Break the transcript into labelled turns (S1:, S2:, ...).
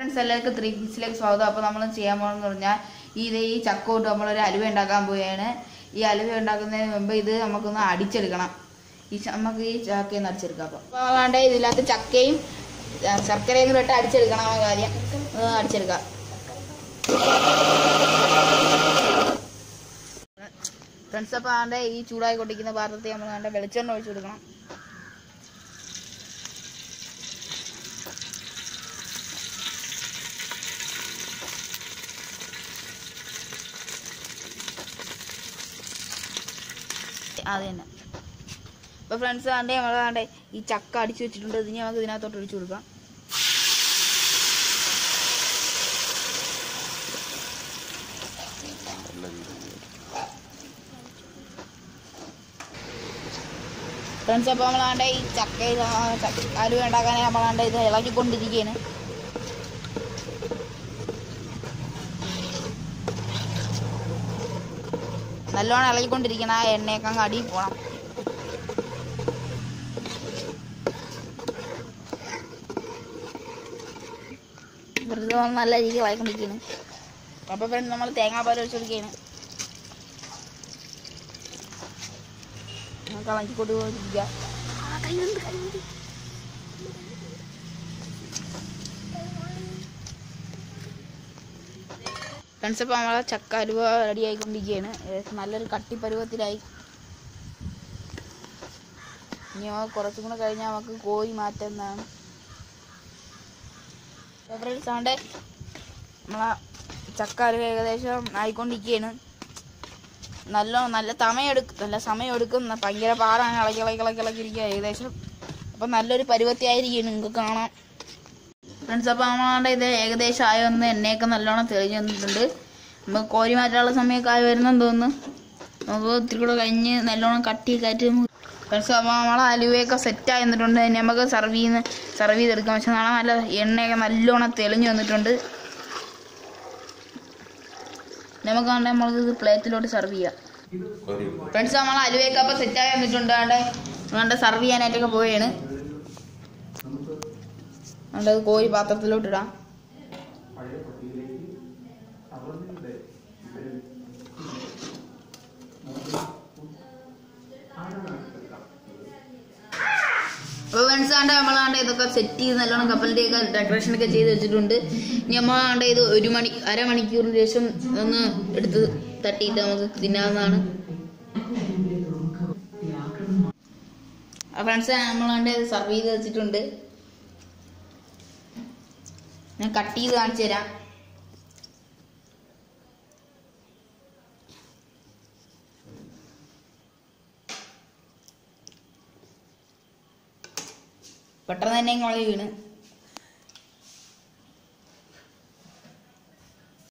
S1: friends എല്ലാവർക്കും three കിഡ്സിലേക്ക് സ്വാഗതം അപ്പോൾ നമ്മൾ ചെയ്യാൻ പോകുന്നത് പറഞ്ഞാൽ ഇത് ഈ ചക്ക കൊണ്ട് നമ്മളൊരു അലുവ ഉണ്ടാക്കാൻ പോവുകയാണ് ഈ അലുവ ഉണ്ടാക്കുന്നതിന് മുമ്പ് ഇത് നമുക്കൊന്ന് അടിച്ചെടുക്കണം ഈ ച- നമുക്ക് ഈ ചക്കയിൽ നിന്ന് അടിച്ചെടുക്കാം അപ്പോൾ അപ്പോൾ വേണ്ട ഇതിനകത്ത് ചക്കയും ആ, ശർക്കരയും കൂടെ ഇട്ട് അടിച്ചെടുക്കണം ആ കാര്യം അത് അടിച്ചെടുക്കാം ഫ്രണ്ട്സ് അപ്പോൾ ആണ്ട് ഈ ചൂടായി കൊണ്ടിരിക്കുന്ന പാത്രത്തിൽ നമ്മൾ വേണ്ട വെളിച്ചെണ്ണ ഒഴിച്ചു കൊടുക്കണം അത് തന്നെ അപ്പോൾ ഫ്രണ്ട്സ് ആണ്ടേ നമ്മൾ ആണ്ടേ ഈ ചക്ക അടിച്ചു വെച്ചിട്ടുണ്ട് ഇതിന് നമുക്ക് ഇതിനകത്തോട്ട് ഒഴിച്ചു കൊടുക്കാം ഫ്രണ്ട്സ് അപ്പോൾ നമ്മളാണ്ട് ഈ ചക്ക ഇത് ആ ചക്ക അലുവ ഉണ്ടാക്കാനായി നമ്മളാണ്ട് ഇത് ഇളക്കിക്കൊണ്ടിരിക്കുകയാണ് നല്ലോണം ഇളകിക്കൊണ്ടിരിക്കണം ആ എണ്ണയൊക്കെ അങ്ങ് അടിയിൽ പോകണം വെറുതെ വന്ന് നല്ല രീതിയിൽ ഇളകിക്കൊണ്ടിരിക്കുകയാണ് അപ്പോൾ ഫ്രണ്ട്സ് നമ്മൾ തേങ്ങാപ്പാൽ ഒഴിച്ചു കൊടുക്കുകയാണ് നമുക്ക് ഇളക്കിക്കൊണ്ട് പോയിരിക്കുക ഫ്രണ്ട്സ് അപ്പോൾ നമ്മളെ ചക്ക അലുവ റെഡി ആയിക്കൊണ്ടിരിക്കുകയാണ് ഏകദേശം നല്ലൊരു കട്ടിപ്പരുവത്തിലായി ഇനി നമുക്ക് കുറച്ചും കൂടെ കഴിഞ്ഞാൽ നമുക്ക് കോരി മാറ്റുന്നതാണ് ഫ്രണ്ട്സ് ആണ്ട് നമ്മളെ ചക്ക അലുവ ഏകദേശം ആയിക്കൊണ്ടിരിക്കുകയാണ് നല്ല നല്ല സമയമെടുക്കും നല്ല സമയമെടുക്കും ന- ഭയങ്കര പാടാണ് ഇളക്കി ഇളക്കി ഇളക്കി ഇളക്കിയിരിക്കുക ഏകദേശം അപ്പം നല്ലൊരു പരുവത്തി ആയിരിക്കും നിങ്ങൾക്ക് കാണാം ഫ്രണ്ട്സ് അപ്പോൾ നമ്മളാണ്ട് ഇത് ഏകദേശം ആയി വന്ന് എണ്ണയൊക്കെ നല്ലോണം തെളിഞ്ഞ് വന്നിട്ടുണ്ട് നമുക്ക് കോരി മാറ്റാനുള്ള സമയമൊക്കെ ആയി വരുന്നെന്ന് തോന്നുന്നു നമുക്ക് ഇത്തിരി കൂടെ കഴിഞ്ഞ് നല്ലോണം കട്ടി കയറ്റി ഫ്രണ്ട്സ് അപ്പോൾ നമ്മളെ അലുവയൊക്കെ സെറ്റായി വന്നിട്ടുണ്ട് ഇനി നമുക്ക് സർവ് ചെയ്യുന്ന സർവ് ചെയ്തെടുക്കാം പക്ഷെ നാളെ നല്ല എണ്ണയൊക്കെ നല്ലോണം തെളിഞ്ഞ് വന്നിട്ടുണ്ട് നമുക്ക് വേണ്ട നമ്മൾക്ക് പ്ലേറ്റിലോട്ട് സർവ് ചെയ്യാം ഫ്രണ്ട്സ് നമ്മൾ അലുവയൊക്കെ അപ്പോൾ സെറ്റായി വന്നിട്ടുണ്ട് വേണ്ട വേണ്ട സർവ് ചെയ്യാനായിട്ടൊക്കെ പോവുകയാണ് വേണ്ടത് കോരി പാത്രത്തിലോട്ട് ഇടാം അപ്പോൾ ഫ്രണ്ട്സ് ആണ്ട് നമ്മളാണ്ട് ഇതൊക്കെ സെറ്റ് ചെയ്ത് നല്ലോണം കപ്പലിൻ്റെ ഒക്കെ ഡെക്കറേഷൻ ഒക്കെ ചെയ്ത് വെച്ചിട്ടുണ്ട് ഇനി നമ്മളാണ്ട് ഇത് ഒരു മണി അരമണിക്കൂറിന് ശേഷം ഒന്ന് എടുത്ത് തട്ടിയിട്ട് നമുക്ക് തിന്നാവുന്നതാണ് ഫ്രണ്ട്സ് നമ്മളാണ്ട് ഇത് സർവ് ചെയ്ത് വെച്ചിട്ടുണ്ട് ഞാൻ കട്ട് ചെയ്ത് കാണിച്ചു തരാം പെട്ടെന്ന് തന്നെ ഇങ്ങളെ വീണ്